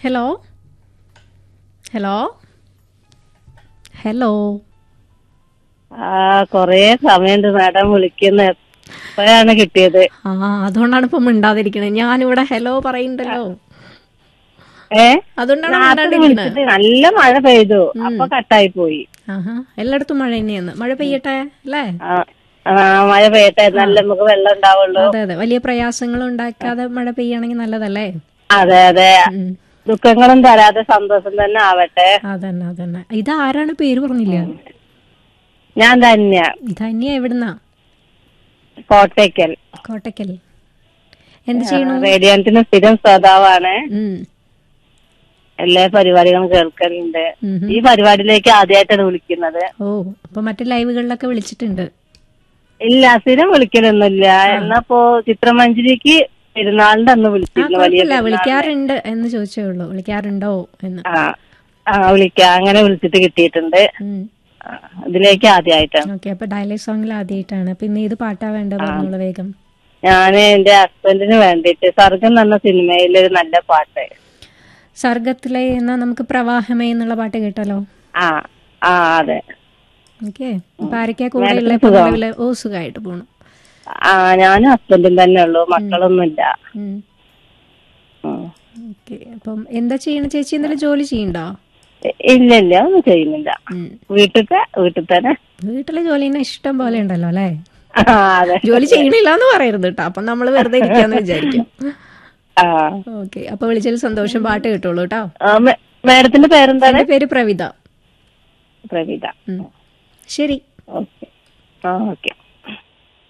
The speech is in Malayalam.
ഹലോ ഹലോ ഹലോ ആ കൊറേ സമയമുണ്ട് മാഡം വിളിക്കുന്ന എപ്പോഴാണ് കിട്ടിയത് ആ അതുകൊണ്ടാണ് ഇപ്പൊ മിണ്ടാതിരിക്കണേ ഞാനിവിടെ ഹലോ പറയുന്നുണ്ടല്ലോ ഏ അതുകൊണ്ടാണ് നേരത്തെ മിണ്ടാതിരിക്കണേ വിളിച്ചിട്ട് നല്ല മഴ പെയ്തു അപ്പൊ കട്ടായി പോയി ആഹാ എല്ലായിടത്തും മഴ തന്നെയാണ് മഴ പെയ്യട്ടെ അല്ലേ ആ ആ, മഴ പെയ്യട്ടെ നല്ല നമുക്ക് വെള്ളം ഉണ്ടാവുള്ളൂ അതെ അതെ വലിയ പ്രയാസങ്ങൾ ഉണ്ടാക്കാതെ മഴ പെയ്യാണെങ്കിൽ നല്ലതല്ലേ അതെ അതെ ഉം. ദുഃഖങ്ങളും തരാതെ സന്തോഷം തന്നെ ആവട്ടെ അതന്നെ അതന്നെ ഇത് ആരാണ് പേര് പറഞ്ഞില്ല ഞാൻ തന്നെ ധന്യ എവിടുന്നാ കോട്ടയ്ക്കൽ കോട്ടക്കൽ എന്ത് ചെയ്യണു റേഡിയന്റിന് സ്ഥിരം ശ്രോതാവാണ് ഉം. എല്ലാ പരിപാടികളും കേൾക്കലുണ്ട് ഉം. ഈ പരിപാടിയിലേക്ക് ആദ്യമായിട്ടാണ് വിളിക്കുന്നത് ഓ അപ്പൊ മറ്റു ലൈവുകളിലൊക്കെ വിളിച്ചിട്ടുണ്ട് ഇല്ല സ്ഥിരം വിളിക്കലൊന്നുമില്ല എന്നപ്പോ ചിത്രമഞ്ജരിക്ക് പെരുന്നാളിന്റെ അന്ന് ആ വിളിച്ചിരുന്നു വലിയ കുഴപ്പമില്ല വിളിക്കാറുണ്ട് എന്ന് ചോദിച്ചേ ഉള്ളൂ വിളിക്കാറുണ്ടോ എന്ന് ആ ആ വിളിക്കാം അങ്ങനെ വിളിച്ചിട്ട് കിട്ടിയിട്ടുണ്ട് ഉം. ആ, ഇതിലേക്ക് ആദ്യമായിട്ടാണ് ഓക്കെ അപ്പൊ ഡയലോഗ് സോങ്ങിൽ ആദ്യമായിട്ടാണ് പിന്നെ ഏത് പാട്ടാ വേണ്ടത് പറഞ്ഞോളൂ വേഗം ഞാന് എന്റെ ഹസ്ബൻഡിന് വേണ്ടിയിട്ട് സർഗം എന്ന സിനിമയിലെ ഒരു നല്ല പാട്ട് സർഗത്തിലെ എന്നാ നമുക്ക് പ്രവാഹമേ എന്നുള്ള പാട്ട് കേട്ടാലോ ആ ആ അതെ ഓക്കെ അപ്പൊ ആരൊക്കെയാ കൂടെ ഉള്ള ഇപ്പൊ നിലവില് ഓ സുഖമായിട്ട് പോണു ആ ഞാനും ഹസ്ബൻഡും തന്നെ ഉള്ളൂ മക്കളൊന്നുമില്ല ഉം. ഉം. ഓക്കെ അപ്പം എന്താ ചെയ്യണ ചേച്ചി എന്തെങ്കിലും ജോലി ചെയ്യണ്ടോ ഇല്ല ഇല്ല ഒന്നും ചെയ്യുന്നില്ല ഉം. വീട്ടിലത്തെ വീട്ടിൽ തന്നെ വീട്ടിലെ ജോലി തന്നെ ഇഷ്ടം പോലെ ഉണ്ടല്ലോ അല്ലേ ആ അതെ ജോലി ചെയ്യണില്ല എന്ന് പറയരുത് കേട്ടോ അപ്പൊ നമ്മള് വെറുതെ ഇരിക്കാന്ന് വിചാരിക്കും ആ ഓക്കെ അപ്പൊ വിളിച്ചതിൽ സന്തോഷം പാട്ട് കിട്ടുള്ളൂ കേട്ടോ ആ, മേ- മേഡത്തിന്റെ പേരെന്താണ് എന്റെ പേര് പ്രവിത പ്രവീത ഉം. ശരി ഓക്കെ ആ ഓക്കെ